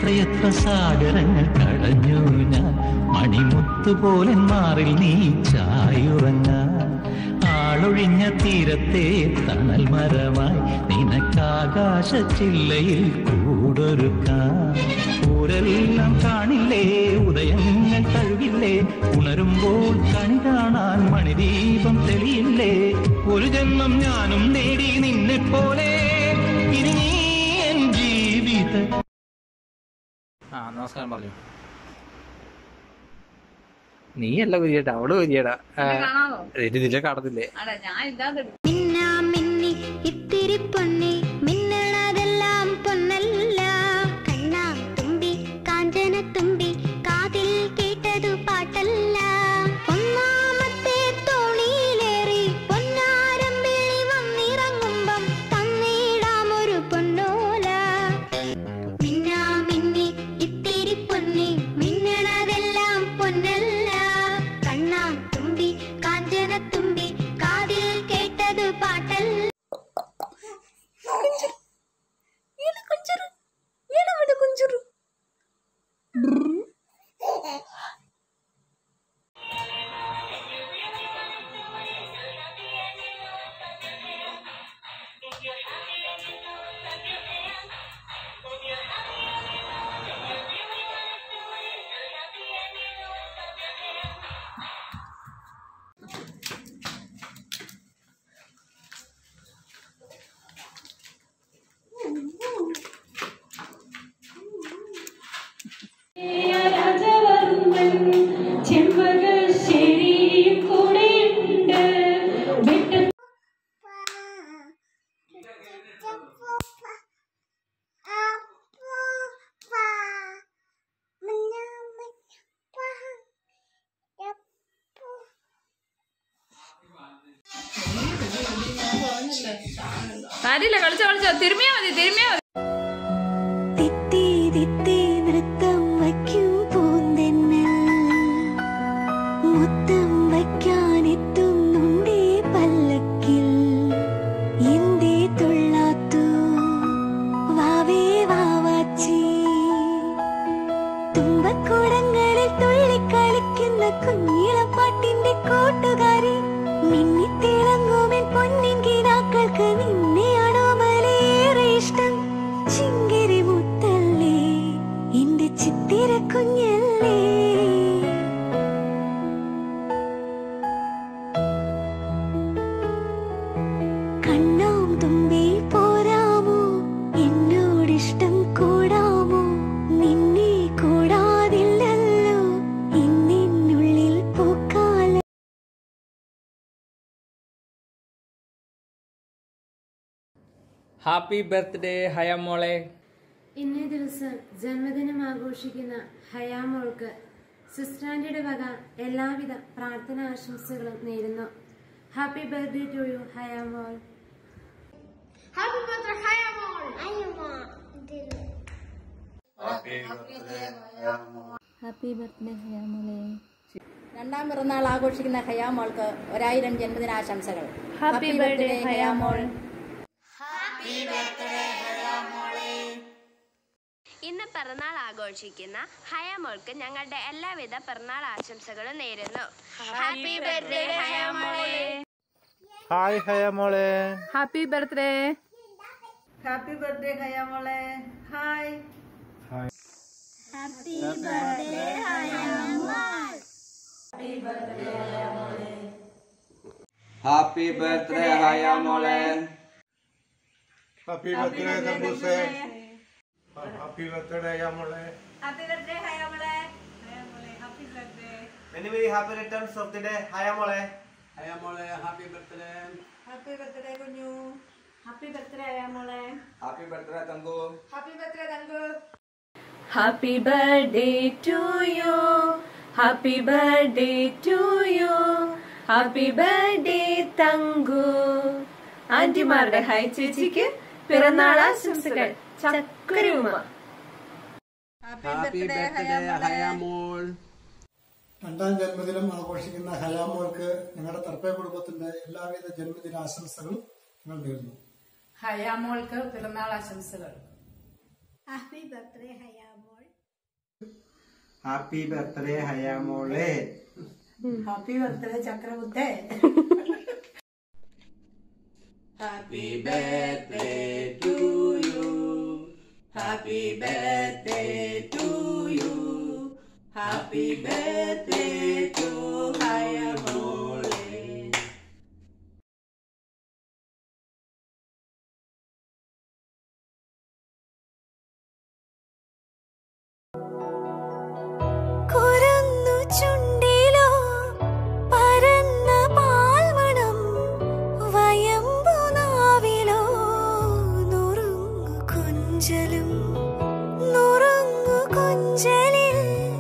എത്രയെത്ര സാഗരങ്ങൾ കടഞ്ഞു ഞാൻ മണിമുത്തുപോലെ മാറിൽ നീ ചായുറങ്ങാൻ ആളൊഴിഞ്ഞ തീരത്തെ തണൽ മരമായി നിനക്കാകാശ ചില്ലയിൽ കൂടൊരുക്കാം ഊരെല്ലാം കാണില്ലേ ഉദയങ്ങൾ കഴുകില്ലേ ഉണരുമ്പോൾ കണി കാണാൻ മണിദീപം തെളിയില്ലേ ഒരു ജന്മം ഞാനും നേടി നിന്നെ പോലെ ഇനി നീ എൻ ജീവിത ആ നമസ്കാരം പറഞ്ഞു നീയല്ല കുരിയേട്ടാ അവള് കുരിയേടാ കാണാമോ ഇതിലെ കാണത്തില്ലേ അടാ ഞാൻ ഇല്ലാതെ മിന്നാ മിന്നി ഇത്തിരി പൊന്നി മിന്നണതെല്ലാം പൊന്നല്ല കണ്ണാ തുമ്പി കാഞ്ചന തുമ്പി കാതിൽ കേട്ടതു പാട്ടല്ല ഒന്നാമത്തെ തോണിയിലേറി പൊന്നാരം വിളി വന്നിറങ്ങുമ്പം തന്നിടാം ഒരു പൊന്നോല മിന്നാ മിന്നി ഇത്തിരി പൊന്നി മിന്നണതെല്ലാം പൊന്നല്ല കണ്ണാ തുമ്പി കാഞ്ചന തുമ്പി കാതിൽ കേട്ടത് പാട്ടല്ല കാര്യമില്ല കളിച്ചോ കളിച്ചോ തിരുമിയാ മതി തിരുമിയാ മതി തിത്തി തിത്തി നൃത്തം വയ്ക്കും പൂന്തെന്നൽ മുത്തം വയ്ക്കാനെത്തുന്നുണ്ടേ പല്ലക്കിൽ എന്തേ തുള്ളാത്തു വാവേ വാവാച്ചി തുമ്പക്കൂടങ്ങളിൽ തുള്ളിക്കളിക്കുന്ന കുഞ്ഞിളപ്പാട്ടിന്റെ കൂട്ടുകാരി മിന്നിത്തിളങ്ങുമെൻ പൊന്നിൻ കിനാക്കൾക്ക് നിന്നെയാണോ മലേറെ ഇഷ്ടം ചിങ്കിരി മുത്തല്ലേ എന്റെ ചിത്തിര കുഞ്ഞല്ലേ കണ്ണാം തുമ്പി പോരാമോ എന്നോടിഷ്ടം കൂടാമോ നിന്നെ കൂടാതില്ലല്ലോ ഇന്നിനുള്ളിൽ പൂക്കാല ഹാപ്പി ബർത്ത്ഡേ ഹയ മോളെ ഇന്നേ ദിവസം ജന്മദിനം ആഘോഷിക്കുന്ന ഹയാമോൾക്ക് സിസ്റ്റാൻഡിയുടെ വക എല്ലാവിധ പ്രാർത്ഥന ആശംസകളും നേരുന്നു ഹാപ്പി ബർത്ത്ഡേ ടു യു ഹയാമോൾ ഹാപ്പി ബർത്ത്ഡേ ഹയാമോളെ രണ്ടാം പിറന്നാൾ ആഘോഷിക്കുന്ന ഹയാമോൾക്ക് ഒരായിരം ജന്മദിനാശംസകൾ ഹാപ്പി ബർത്ത്ഡേ ഹയാമോൾ ഇന്ന് പിറന്നാൾ ആഘോഷിക്കുന്ന ഹയാമോൾക്ക് ഞങ്ങളുടെ എല്ലാവിധ പിറന്നാൾ ആശംസകളും നേരുന്നു ഹാപ്പി ബർത്ത്ഡേ ഹയാമോളെ ഹായ് ഹയ മോളെ happy birthday happy birthday Haya മോളെ ഹാപ്പി ബർത്ത്ഡേ തമ്പൂസേ ഹാപ്പി ബർത്ത്ഡേ മോളെ many many happy returns of the day Haya മോളെ ഹയ മോളെ ഹാപ്പി ബർത്ത്ഡേ ഹാപ്പി ബർത്ത്ഡേ കുഞ്ഞു ഹാപ്പി ബർത്ത്ഡേ ഹയാമോളെ ഹാപ്പി ബർത്ത്ഡേ തങ്കു ഹാപ്പി ബർത്ത്ഡേ തങ്കു happy birthday to you happy birthday to you happy birthday തങ്കു ആന്റിമാരുടെ ഹായ് ചേച്ചിക്ക് പിറന്നാൾ ആശംസകൾ ചക്കരയുമ ഹാപ്പി ബർത്ത്ഡേ ഹയ മോൾ രണ്ടാം ജന്മദിനം ആഘോഷിക്കുന്ന ഹയാമോൾക്ക് ഞങ്ങളുടെ തർപ്പേ കുടുംബത്തിന്റെ എല്ലാവിധ ജന്മദിനാശംസകളും ഞങ്ങൾ നേരുന്നു ഹയാമോൾക്ക് പിറന്നാൾ ആശംസകൾ ഹാപ്പി ബർത്ത്ഡേ ഹയാമോൾ ഹാപ്പി ബർത്ത്ഡേ ഹയാമോളെ ഹാപ്പി ബർത്ത്ഡേ ചക്രമുത്തേ happy birthday to you happy birthday to you happy birthday to ഹയാമോളെ കുരന്നു ചുണ്ടിലോ പരന്ന പാൽമണം വയമ്പു നാവിലോ നുറുങ്ങു കൊഞ്ചലും നുറുങ്ങു കൊഞ്ചലിൽ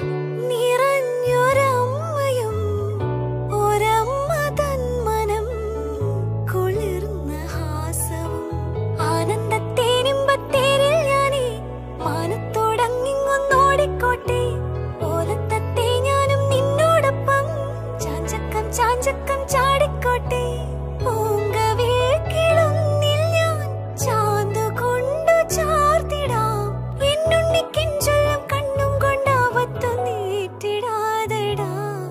നിറഞ്ഞൊരമ്മയും ഒരമ്മ തന്മനം കുളിർന്ന ഹാസവും ആനന്ദത്തേനിമ്പത്തേരിൽ ഞാനേ മാനത്തോടങ്ങിങ്ങൊന്നോടിക്കോട്ടെ ഓലത്തത്തെ ഞാനും നിന്നോടൊപ്പം ചാഞ്ചക്കം ചാഞ്ചക്കം ചാടിക്കോട്ടെ പൂങ്കവിൽ കിളുന്നിൽ ഞാൻ ചാന്തു കൊണ്ടു ചാർത്തിടാം എന്നുണ്ണിക്കിൻ ചൊല്ലും കണ്ണും കൊണ്ടാവത്തു നീട്ടിടാതെടാ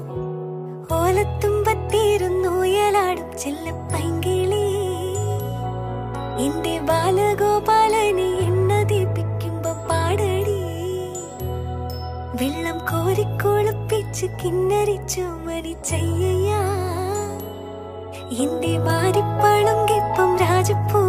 ഓലത്തുമ്പത്തിരുന്നുയലാടും ചെല്ലപ്പൈങ്കിളി എന്റെ ബാലഗോപാലനെ എണ്ണ ദീപിക്കുമ്പോ പാടടി വെള്ളം കോരിക്കൊളുപ്പിച്ച് കിന്നരിച്ചു മരിച്ചയ്യ എന്റെ മാരിപ്പളുങ്കിപ്പം രാജപ്പൂ